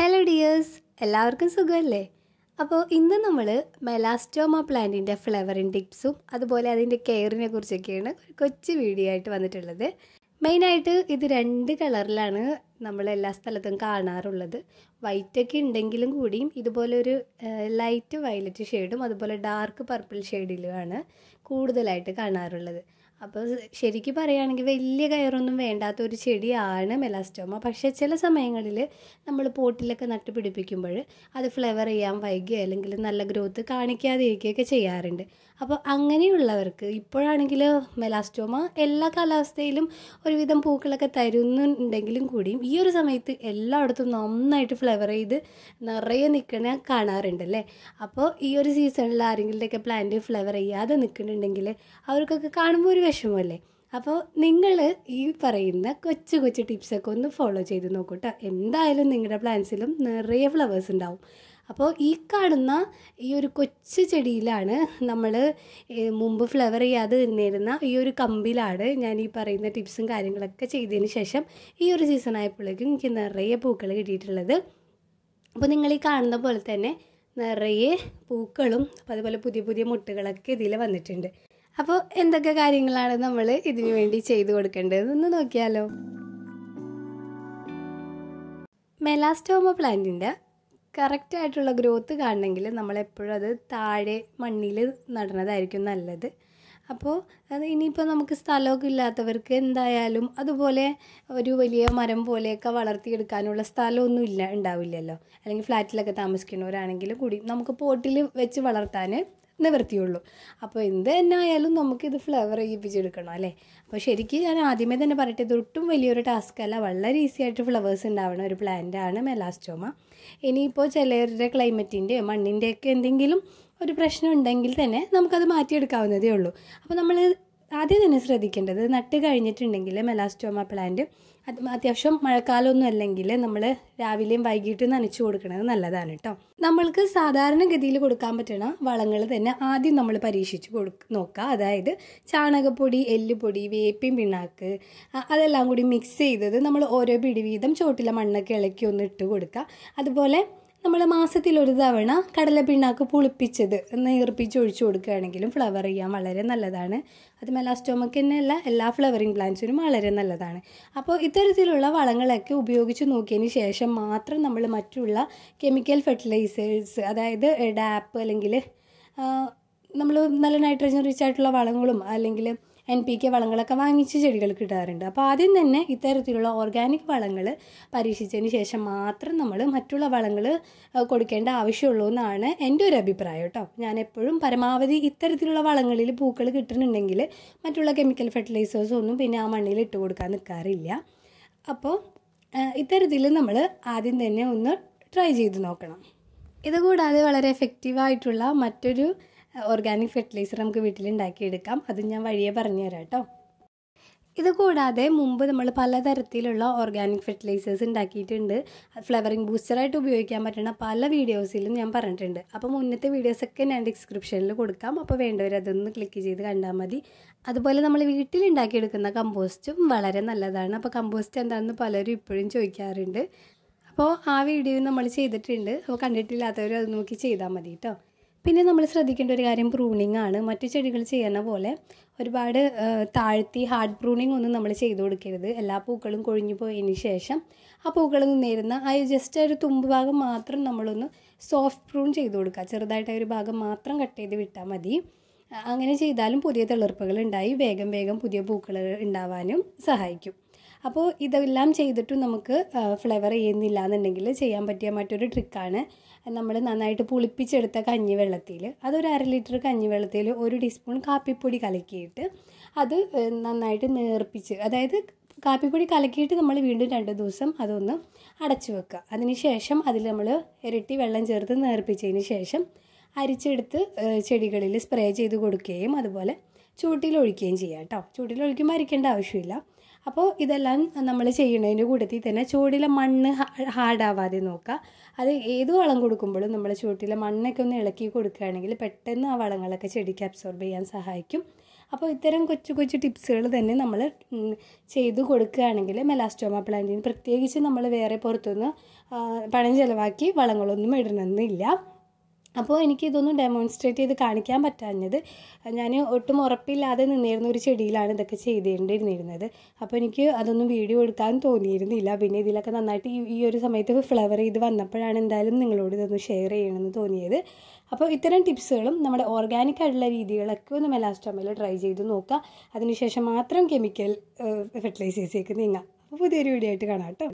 hello dears എല്ലാവർക്കും സുഖമല്ലേ അപ്പോൾ ഇന്ന് നമ്മൾ മെലാസ്റ്റോമ പ്ലാന്റിൻ്റെ ഫ്ലവറിൻ ടിപ്സും അതുപോലെ അതിൻ്റെ കെയറിനെ കുറിച്ചൊക്കെയാണ് ഒരു കൊച്ചു വീഡിയോ ആയിട്ട് വന്നിട്ടുള്ളത് മെയിനായിട്ട് ഇത് രണ്ട് കളറിലാണ് നമ്മൾ എല്ലാ സ്ഥലത്തും കാണാറുള്ളത് വൈറ്റൊക്കെ ഉണ്ടെങ്കിലും കൂടിയും ഇതുപോലെ ഒരു ലൈറ്റ് വയലറ്റ് ഷെയ്ഡും അതുപോലെ ഡാർക്ക് പർപ്പിൾ ഷെയ്ഡിലുമാണ് കൂടുതലായിട്ട് കാണാറുള്ളത് അപ്പോൾ ശരിക്കും പറയുകയാണെങ്കിൽ വലിയ കയറൊന്നും വേണ്ടാത്ത ഒരു ചെടിയാണ് മെലാസ്റ്റോമ പക്ഷേ ചില സമയങ്ങളിൽ നമ്മൾ പോട്ടിലൊക്കെ നട്ട് പിടിപ്പിക്കുമ്പോൾ അത് ഫ്ലവർ ചെയ്യാൻ വൈകി അല്ലെങ്കിൽ നല്ല ഗ്രോത്ത് കാണിക്കാതിരിക്കുകയൊക്കെ ചെയ്യാറുണ്ട് അപ്പോൾ അങ്ങനെയുള്ളവർക്ക് ഇപ്പോഴാണെങ്കിൽ മെലാസ്റ്റോമ എല്ലാ കാലാവസ്ഥയിലും ഒരുവിധം പൂക്കളൊക്കെ തരുന്നുണ്ടെങ്കിലും കൂടിയും ഈ ഒരു സമയത്ത് എല്ലായിടത്തും നന്നായിട്ട് ഫ്ലവർ ചെയ്ത് നിറയെ നിൽക്കണ കാണാറുണ്ടല്ലേ അപ്പോൾ ഈ ഒരു സീസണിൽ ആരെങ്കിലുടെയൊക്കെ പ്ലാന്റ് ഫ്ലവർ ചെയ്യാതെ നിൽക്കുന്നുണ്ടെങ്കിൽ അവർക്കൊക്കെ കാണുമ്പോൾ ഒരു വിഷമമല്ലേ അപ്പോൾ നിങ്ങൾ ഈ പറയുന്ന കൊച്ചു കൊച്ചു ടിപ്സൊക്കെ ഒന്ന് ഫോളോ ചെയ്ത് നോക്കൂട്ടോ എന്തായാലും നിങ്ങളുടെ പ്ലാന്റ്സിലും നിറയെ ഫ്ലവേഴ്സ് ഉണ്ടാവും അപ്പോൾ ഈ കാണുന്ന ഈ ഒരു കൊച്ചു ചെടിയിലാണ് നമ്മൾ മുമ്പ് ഫ്ലവർ ചെയ്യാതെ നിന്നിരുന്ന ഈ ഒരു കമ്പിലാണ് ഞാൻ ഈ പറയുന്ന ടിപ്സും കാര്യങ്ങളൊക്കെ ചെയ്തതിന് ശേഷം ഈ ഒരു സീസൺ ആയപ്പോഴേക്കും എനിക്ക് നിറയെ പൂക്കൾ കിട്ടിയിട്ടുള്ളത് അപ്പോൾ നിങ്ങൾ ഈ കാണുന്ന പോലെ തന്നെ നിറയെ പൂക്കളും അതുപോലെ പുതിയ പുതിയ മുട്ടുകളൊക്കെ ഇതിൽ വന്നിട്ടുണ്ട് അപ്പോൾ എന്തൊക്കെ കാര്യങ്ങളാണ് നമ്മൾ ഇതിനു വേണ്ടി ചെയ്തു കൊടുക്കേണ്ടതെന്ന് നോക്കിയാലോ മെലാസ്റ്റോമ പ്ലാന്റിൻ്റെ കറക്റ്റായിട്ടുള്ള ഗ്രോത്ത് കാണണമെങ്കിൽ നമ്മളെപ്പോഴും അത് താഴെ മണ്ണിൽ നടണതായിരിക്കും നല്ലത് അപ്പോൾ അത് ഇനിയിപ്പോൾ നമുക്ക് സ്ഥലമൊക്കെ ഇല്ലാത്തവർക്ക് എന്തായാലും അതുപോലെ ഒരു വലിയ മരം പോലെയൊക്കെ വളർത്തിയെടുക്കാനുള്ള സ്ഥലമൊന്നും ഇല്ല ഉണ്ടാവില്ലല്ലോ അല്ലെങ്കിൽ ഫ്ലാറ്റിലൊക്കെ താമസിക്കുന്നവരാണെങ്കിലും കൂടി നമുക്ക് പോട്ടിൽ വെച്ച് വളർത്താൻ നിവൃത്തിയുള്ളൂ അപ്പോൾ എന്ത് തന്നെ ആയാലും നമുക്കിത് ഫ്ലവർ ചെയ്യിപ്പിച്ചെടുക്കണം അല്ലേ അപ്പോൾ ശരിക്കും ഞാൻ ആദ്യമേ തന്നെ പറയട്ടെ ഇത് ഒട്ടും വലിയൊരു ടാസ്ക് അല്ല വളരെ ഈസി ആയിട്ട് ഫ്ലവേഴ്സ് ഉണ്ടാവുന്ന ഒരു പ്ലാന്റ് ആണ് മെലാസ്റ്റോമ ഇനിയിപ്പോൾ ചിലരുടെ ക്ലൈമറ്റിൻ്റെ മണ്ണിൻ്റെയൊക്കെ എന്തെങ്കിലും ഒരു പ്രശ്നം ഉണ്ടെങ്കിൽ തന്നെ നമുക്കത് മാറ്റിയെടുക്കാവുന്നതേ ഉള്ളൂ അപ്പോൾ നമ്മൾ ആദ്യം തന്നെ ശ്രദ്ധിക്കേണ്ടത് നട്ട് കഴിഞ്ഞിട്ടുണ്ടെങ്കിൽ മെലാസ്റ്റോമ പ്ലാന്റ് അത് അത്യാവശ്യം മഴക്കാലമൊന്നും അല്ലെങ്കിൽ നമ്മൾ രാവിലെയും വൈകിട്ട് നനച്ചു കൊടുക്കുന്നത് നല്ലതാണ് കേട്ടോ നമ്മൾക്ക് സാധാരണഗതിയിൽ കൊടുക്കാൻ പറ്റുന്ന വളങ്ങൾ തന്നെ ആദ്യം നമ്മൾ പരീക്ഷിച്ച് കൊടു നോക്കുക അതായത് ചാണകപ്പൊടി എല്ലുപൊടി വേപ്പിൻ പിണ്ണാക്ക് അതെല്ലാം കൂടി മിക്സ് ചെയ്തത് നമ്മൾ ഓരോ പിടി വീതം ചോട്ടിലെ മണ്ണൊക്കെ ഇളക്കി ഒന്ന് ഇട്ട് കൊടുക്കുക അതുപോലെ നമ്മൾ മാസത്തിൽ ഒരു തവണ കടല പിണ്ണാക്ക് പുളിപ്പിച്ചത് നീർപ്പിച്ച് ഒഴിച്ചു കൊടുക്കുകയാണെങ്കിലും ഫ്ലവർ ചെയ്യാൻ വളരെ നല്ലതാണ് അത് മെലാസ്റ്റോമക്ക് തന്നെയല്ല എല്ലാ ഫ്ലവറിങ് പ്ലാന്റ്സിനും വളരെ നല്ലതാണ് അപ്പോൾ ഇത്തരത്തിലുള്ള വളങ്ങളൊക്കെ ഉപയോഗിച്ച് നോക്കിയതിന് ശേഷം മാത്രം നമ്മൾ മറ്റുള്ള കെമിക്കൽ ഫെർട്ടിലൈസേഴ്സ് അതായത് ഡാപ്പ് അല്ലെങ്കിൽ നമ്മൾ നല്ല നൈട്രജൻ റിച്ച് ആയിട്ടുള്ള വളങ്ങളും അല്ലെങ്കിൽ എൻ പി കെ വളങ്ങളൊക്കെ വാങ്ങിച്ച് ചെടികൾ കിട്ടാറുണ്ട് അപ്പോൾ ആദ്യം തന്നെ ഇത്തരത്തിലുള്ള ഓർഗാനിക് വളങ്ങൾ പരീക്ഷിച്ചതിന് ശേഷം മാത്രം നമ്മൾ മറ്റുള്ള വളങ്ങൾ കൊടുക്കേണ്ട ആവശ്യമുള്ളൂ എന്നാണ് എൻ്റെ ഒരു അഭിപ്രായം കേട്ടോ ഞാൻ എപ്പോഴും പരമാവധി ഇത്തരത്തിലുള്ള വളങ്ങളിൽ പൂക്കൾ കിട്ടുന്നുണ്ടെങ്കിൽ മറ്റുള്ള കെമിക്കൽ ഫെർട്ടിലൈസേഴ്സ് ഒന്നും പിന്നെ ആ മണ്ണിൽ ഇട്ട് കൊടുക്കാൻ നിൽക്കാറില്ല അപ്പോൾ ഇത്തരത്തിൽ നമ്മൾ ആദ്യം തന്നെ ഒന്ന് ട്രൈ ചെയ്ത് നോക്കണം ഇതുകൂടാതെ വളരെ എഫക്റ്റീവായിട്ടുള്ള മറ്റൊരു ഓർഗാനിക് ഫെർട്ടിലൈസർ നമുക്ക് വീട്ടിൽ ഉണ്ടാക്കിയെടുക്കാം അത് ഞാൻ വഴിയെ പറഞ്ഞുതരാം കേട്ടോ ഇത് കൂടാതെ മുമ്പ് നമ്മൾ പലതരത്തിലുള്ള ഓർഗാനിക് ഫെർട്ടിലൈസേഴ്സ് ഉണ്ടാക്കിയിട്ടുണ്ട് ഫ്ലവറിങ് ബൂസ്റ്ററായിട്ട് ഉപയോഗിക്കാൻ പറ്റുന്ന പല വീഡിയോസിലും ഞാൻ പറഞ്ഞിട്ടുണ്ട് അപ്പോൾ മുന്നത്തെ വീഡിയോസൊക്കെ ഞാൻ ഡിസ്ക്രിപ്ഷനിൽ കൊടുക്കാം അപ്പോൾ വേണ്ടവർ അതൊന്ന് ക്ലിക്ക് ചെയ്ത് കണ്ടാൽ മതി അതുപോലെ നമ്മൾ വീട്ടിൽ ഉണ്ടാക്കിയെടുക്കുന്ന കമ്പോസ്റ്റും വളരെ നല്ലതാണ് അപ്പോൾ കമ്പോസ്റ്റ് എന്താണെന്ന് പലരും ഇപ്പോഴും ചോദിക്കാറുണ്ട് അപ്പോൾ ആ വീഡിയോ നമ്മൾ ചെയ്തിട്ടുണ്ട് അപ്പോൾ കണ്ടിട്ടില്ലാത്തവർ അത് നോക്കി ചെയ്താൽ മതി കേട്ടോ പിന്നെ നമ്മൾ ശ്രദ്ധിക്കേണ്ട ഒരു കാര്യം പ്രൂണിങ് ആണ് മറ്റു ചെടികൾ ചെയ്യുന്ന പോലെ ഒരുപാട് താഴ്ത്തി ഹാർഡ് പ്രൂണിങ് ഒന്നും നമ്മൾ ചെയ്തു കൊടുക്കരുത് എല്ലാ പൂക്കളും കൊഴിഞ്ഞു പോയതിന് ശേഷം ആ പൂക്കൾ നിന്നിരുന്ന ആ ജസ്റ്റ് ഒരു തുമ്പ് ഭാഗം മാത്രം നമ്മളൊന്ന് സോഫ്റ്റ് പ്രൂൺ ചെയ്ത് കൊടുക്കുക ചെറുതായിട്ട് ഒരു ഭാഗം മാത്രം കട്ട് ചെയ്ത് വിട്ടാൽ മതി അങ്ങനെ ചെയ്താലും പുതിയ തിളർപ്പുകൾ ഉണ്ടായി വേഗം വേഗം പുതിയ പൂക്കൾ ഉണ്ടാവാനും സഹായിക്കും അപ്പോൾ ഇതെല്ലാം ചെയ്തിട്ടും നമുക്ക് ഫ്ലേവർ ചെയ്യുന്നില്ല എന്നുണ്ടെങ്കിൽ ചെയ്യാൻ പറ്റിയ മറ്റൊരു ട്രിക്കാണ് നമ്മൾ നന്നായിട്ട് പുളിപ്പിച്ചെടുത്ത കഞ്ഞിവെള്ളത്തിൽ അതൊരു അര ലിറ്റർ കഞ്ഞിവെള്ളത്തിൽ ഒരു ടീസ്പൂൺ കാപ്പിപ്പൊടി കലക്കിയിട്ട് അത് നന്നായിട്ട് നേർപ്പിച്ച് അതായത് കാപ്പിപ്പൊടി കലക്കിയിട്ട് നമ്മൾ വീണ്ടും രണ്ട് ദിവസം അതൊന്ന് അടച്ചു വെക്കുക അതിനുശേഷം അതിൽ നമ്മൾ ഇരട്ടി വെള്ളം ചേർത്ത് നേർപ്പിച്ചതിന് ശേഷം അരിച്ചെടുത്ത് ചെടികളിൽ സ്പ്രേ ചെയ്ത് കൊടുക്കുകയും അതുപോലെ ചൂട്ടിലൊഴിക്കുകയും ചെയ്യാം കേട്ടോ ചൂട്ടിലൊഴിക്കുമ്പോൾ അരിക്കേണ്ട ആവശ്യമില്ല അപ്പോൾ ഇതെല്ലാം നമ്മൾ ചെയ്യുന്നതിൻ്റെ കൂട്ടത്തിൽ തന്നെ ചുവടിലെ മണ്ണ് ഹാർഡാവാതെ നോക്കുക അത് ഏത് വളം കൊടുക്കുമ്പോഴും നമ്മൾ ചുവട്ടിലെ മണ്ണൊക്കെ ഒന്ന് ഇളക്കി കൊടുക്കുകയാണെങ്കിൽ പെട്ടെന്ന് ആ വളങ്ങളൊക്കെ ചെടിക്ക് അബ്സോർബ് ചെയ്യാൻ സഹായിക്കും അപ്പോൾ ഇത്തരം കൊച്ചു കൊച്ചു ടിപ്സുകൾ തന്നെ നമ്മൾ ചെയ്തു കൊടുക്കുകയാണെങ്കിൽ മെലാസ്റ്റോമ പ്ലാന്റിന് പ്രത്യേകിച്ച് നമ്മൾ വേറെ പുറത്തുനിന്ന് ആ, പണം ചിലവാക്കി വളങ്ങളൊന്നും ഇടണമെന്നില്ല അപ്പോൾ എനിക്ക് ഇതൊന്നും ഡെമോൺസ്ട്രേറ്റ് ചെയ്ത് കാണിക്കാൻ പറ്റാഞ്ഞത് ഞാൻ ഒട്ടും ഉറപ്പില്ലാതെ നിന്നിരുന്ന ഒരു ചെടിയിലാണ് ഇതൊക്കെ ചെയ്തുകൊണ്ടിരുന്നിരുന്നത് അപ്പോൾ എനിക്ക് അതൊന്നും വീഡിയോ എടുക്കാൻ തോന്നിയിരുന്നില്ല പിന്നെ ഇതിലൊക്കെ നന്നായിട്ട് ഈ ഈ ഒരു സമയത്ത് ഫ്ലവർ ചെയ്ത് വന്നപ്പോഴാണ് എന്തായാലും നിങ്ങളോട് ഇതൊന്ന് ഷെയർ ചെയ്യണമെന്ന് തോന്നിയത് അപ്പോൾ ഇത്തരം ടിപ്സുകളും നമ്മുടെ ഓർഗാനിക് ആയിട്ടുള്ള രീതികളൊക്കെ ഒന്ന് മെലാസ്റ്റോമയിൽ ട്രൈ ചെയ്ത് നോക്കുക അതിനുശേഷം മാത്രം കെമിക്കൽ ഫെർട്ടിലൈസേഴ്സിലേക്ക് നീങ്ങാം അപ്പോൾ പുതിയൊരു വീഡിയോ ആയിട്ട് കാണാം കേട്ടോ